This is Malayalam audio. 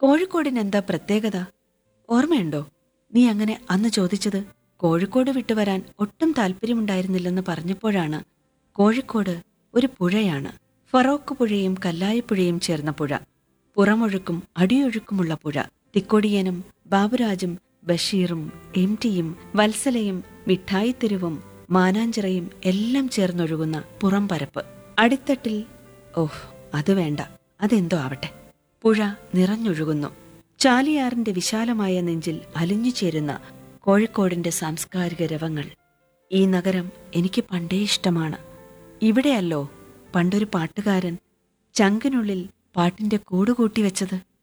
കോഴിക്കോടിന് എന്താ പ്രത്യേകത ഓർമ്മയുണ്ടോ നീ അങ്ങനെ അന്ന് ചോദിച്ചത് കോഴിക്കോട് വിട്ടുവരാൻ ഒട്ടും താല്പര്യമുണ്ടായിരുന്നില്ലെന്ന് പറഞ്ഞപ്പോഴാണ് കോഴിക്കോട് ഒരു പുഴയാണ് ഫറോക്ക് പുഴയും കല്ലായിപ്പുഴയും ചേർന്ന പുഴ പുറമൊഴുക്കും അടിയൊഴുക്കുമുള്ള പുഴ തിക്കൊടിയനും ബാബുരാജും ബഷീറും എം ടിയും വത്സലയും മിഠായിത്തെരുവും മാനാഞ്ചിറയും എല്ലാം ചേർന്നൊഴുകുന്ന പുറംപരപ്പ് അടിത്തട്ടിൽ ഓഹ് അത് വേണ്ട അതെന്തോ ആവട്ടെ പുഴ നിറഞ്ഞൊഴുകുന്നു ചാലിയാറിന്റെ വിശാലമായ നെഞ്ചിൽ അലിഞ്ഞു ചേരുന്ന കോഴിക്കോടിന്റെ സാംസ്കാരിക രവങ്ങൾ ഈ നഗരം എനിക്ക് പണ്ടേ ഇഷ്ടമാണ് ഇവിടെയല്ലോ പണ്ടൊരു പാട്ടുകാരൻ ചങ്കിനുള്ളിൽ പാട്ടിന്റെ കൂടുകൂട്ടി വെച്ചത്